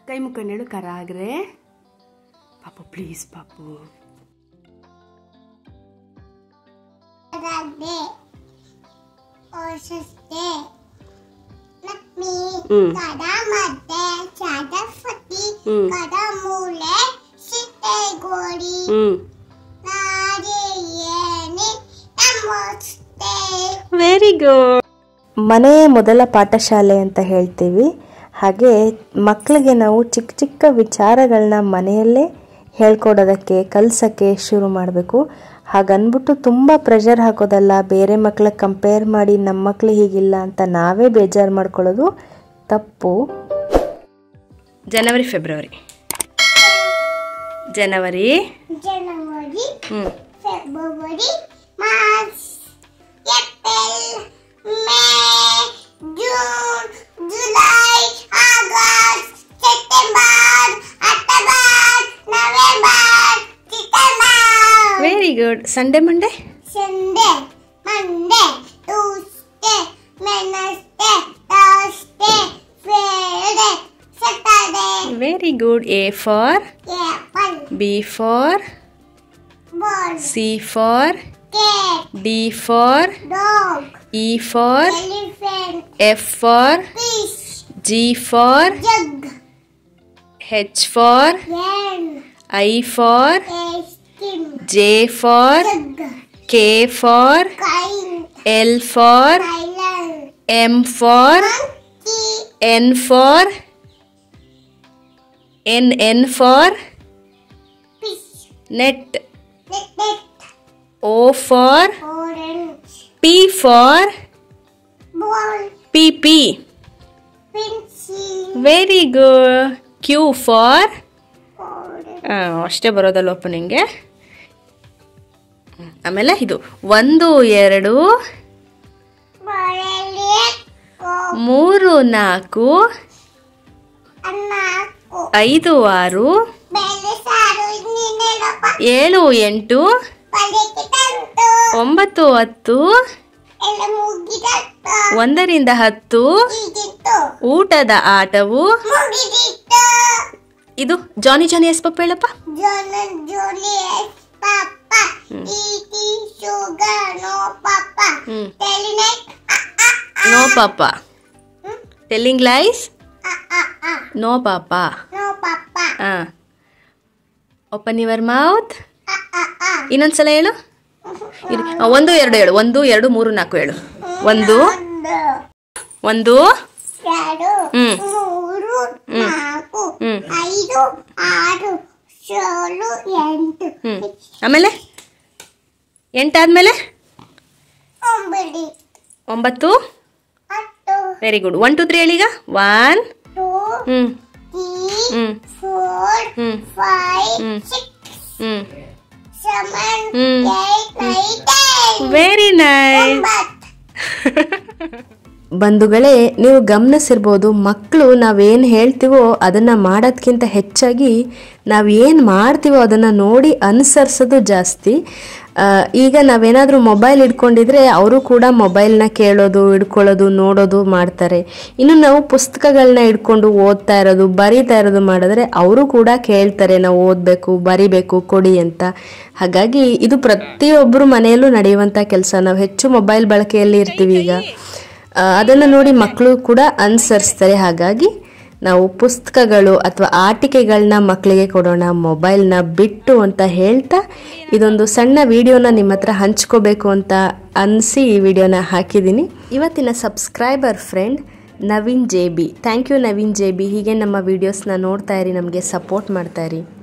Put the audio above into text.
ಕೈ ಮುಕ್ಕಂಡು ಕರ ಆಗ್ರೆ ಪಾಪು ಪ್ಲೀಸ್ ಪಾಪು ರಾಧೆ ಓಷಸ್ತೆ ಲಕ್ಷ್ಮಿ ಹ್ಮ್. ಕಡ ಮತ್ತೆ ಸರಸ್ವತಿ ಹ್ಮ್. ಕಡ ಮೂಲೆ ಸಿಟ್ಟೆಗೋಡಿ ಹ್ಮ್ ನಾರಿಯೇನೆ ನಮಸ್ತೆ ವೆರಿ ಗುಡ್ ಮನೆಯೇ ಮೊದಲ ಪಾಠಶಾಲೆ ಅಂತ ಹೇಳ್ತೀವಿ ಹಾಗೆ ಮಕ್ಕಳಿಗೆ ನಾವು ಚಿಕ್ಕ ಚಿಕ್ಕ ವಿಚಾರಗಳನ್ನ ಮನೆಯಲ್ಲೇ ಹೇಳ್ಕೊಡೋದಕ್ಕೆ ಕಲ್ಸೋಕ್ಕೆ ಶುರು ಮಾಡಬೇಕು ಹಾಗನ್ಬಿಟ್ಟು ತುಂಬ ಪ್ರೆಷರ್ ಹಾಕೋದಲ್ಲ ಬೇರೆ ಮಕ್ಕಳಿಗೆ ಕಂಪೇರ್ ಮಾಡಿ ನಮ್ಮ ಮಕ್ಕಳು ಹೀಗಿಲ್ಲ ಅಂತ ನಾವೇ ಬೇಜಾರು ಮಾಡ್ಕೊಳ್ಳೋದು ತಪ್ಪು ಜನವರಿ ಫೆಬ್ರವರಿ ಜನವರಿ ಜನವರಿ ಹ್ಞೂ February March April May June July August September October November December very good Sunday Monday Sunday, Monday, Tuesday, Wednesday, Thursday, Friday, Saturday, very good A for apple, B for ball, C for cat, D for dog, E for elephant, F for fish, G for jug, H for hen, I for ice cream, J for jug, K for coin, L for island, M for monkey, N for N N for fish, net net, net, O for orange, P for ball, P P pencil, very good Q for orange. ಅಷ್ಟೇ ಬರೋದಲ್ಲಪ್ಪ ನಿಂಗೆ ಹ್ಮ್. ಆಮೇಲೆ ಇದು ಒಂದು ಎರಡು ಮಳೆಯಲ್ಲಿ ಮೂರು ನಾಲ್ಕು ನಾಲ್ಕು ಐದು ಆರು ಬೆಲೆ ಸಾರು ಇನ್ನೇನಪ್ಪ ಏಳು ಎಂಟು ಪದಕ್ಕೆ ತಂತು ಒಂಬತ್ತು ಹತ್ತು ಎಲ್ಲ ಮುಗಿದತ್ತು ಒಂದರಿಂದ ಹತ್ತು ಈಗಿತ್ತು ಊಟದ ಆಟವು ಮುಗಿದಿತ್ತು ಇದು ಜಾನಿ ಜಾನಿ ಎಸ್ ಪಪ್ಪ ಹೇಳಪ್ಪ ಜೋನ ಜೋಲಿ ಪಾಪ ಈಟಿ ಶುಗರ್ ನೋ ಪಾಪ ಹ್ಮ್. ಟೆಲಿನೆಟ್ no papa telling lies no papa no papa ha open your mouth ಇನ್ನೊಂದ್ಸಲ ಹೇಳು ಇರು. ಆ, ಒಂದು ಎರಡು ಹೇಳು ಒಂದು ಎರಡು ಮೂರು ನಾಲ್ಕು ಹೇಳು ಒಂದು ಒಂದು ಒಂದು ಎರಡು ಹ್ಮ್. ಮೂರು ನಾಲ್ಕು ಹ್ಮ್. ಐದು ಆರು ಏಳು ಎಂಟು ಹ್ಮ್ ಆಮೇಲೆ ಎಂಟಾದ್ಮೇಲೆ ಒಂಬತ್ತು ಒಂಬತ್ತು ಹತ್ತು very good one two three ಹೇಳೀಗ one two hmm three hmm four hmm five hmm. Six hmm seven hmm. Eight nine ten very nice ಒಂಬತ್ತು ಬಂಧುಗಳೇ ನೀವು ಗಮನಿಸಿರ್ಬೋದು ಮಕ್ಕಳು ನಾವೇನು ಹೇಳ್ತೀವೋ ಅದನ್ನು ಮಾಡೋದ್ಕಿಂತ ಹೆಚ್ಚಾಗಿ ನಾವು ಏನು ಮಾಡ್ತೀವೋ ಅದನ್ನು ನೋಡಿ ಅನುಸರಿಸೋದು ಜಾಸ್ತಿ ಆ, ಈಗ ನಾವೇನಾದರೂ ಮೊಬೈಲ್ ಇಟ್ಕೊಂಡಿದ್ರೆ ಅವರು ಕೂಡ ಮೊಬೈಲ್ನ ಕೇಳೋದು ಹಿಡ್ಕೊಳ್ಳೋದು ನೋಡೋದು ಮಾಡ್ತಾರೆ ಇನ್ನು ನಾವು ಪುಸ್ತಕಗಳನ್ನ ಇಟ್ಕೊಂಡು ಓದ್ತಾ ಇರೋದು ಬರಿತಾ ಇರೋದು ಮಾಡಿದ್ರೆ ಅವರು ಕೂಡ ಕೇಳ್ತಾರೆ ನಾವು ಓದಬೇಕು ಬರಿಬೇಕು ಕೊಡಿ ಅಂತ ಹಾಗಾಗಿ ಇದು ಪ್ರತಿಯೊಬ್ಬರು ಮನೆಯಲ್ಲೂ ನಡೆಯುವಂಥ ಕೆಲಸ ನಾವು ಹೆಚ್ಚು ಮೊಬೈಲ್ ಬಳಕೆಯಲ್ಲಿ ಇರ್ತೀವಿ ಈಗ ಆ, ಅದನ್ನು ನೋಡಿ ಮಕ್ಕಳು ಕೂಡ ಅನುಸರಿಸ್ತಾರೆ ಹಾಗಾಗಿ ನಾವು ಪುಸ್ತಕಗಳು ಅಥವಾ ಆಟಿಕೆಗಳನ್ನ ಮಕ್ಕಳಿಗೆ ಕೊಡೋಣ ಮೊಬೈಲ್ನ ಬಿಟ್ಟು ಅಂತ ಹೇಳ್ತಾ ಇದೊಂದು ಸಣ್ಣ ವಿಡಿಯೋನ ನಿಮ್ಮ ಹತ್ರ ಹಂಚ್ಕೋಬೇಕು ಅಂತ ಅನಿಸಿ ಈ ವಿಡಿಯೋನ ಹಾಕಿದ್ದೀನಿ ಇವತ್ತಿನ subscriber friend Naveen J B thank you Naveen J B ಹೀಗೆ ನಮ್ಮ ವಿಡಿಯೋಸ್ನ ನೋಡ್ತಾ ಇರಿ ನಮಗೆ ಸಪೋರ್ಟ್ ಮಾಡ್ತಾ ಇರಿ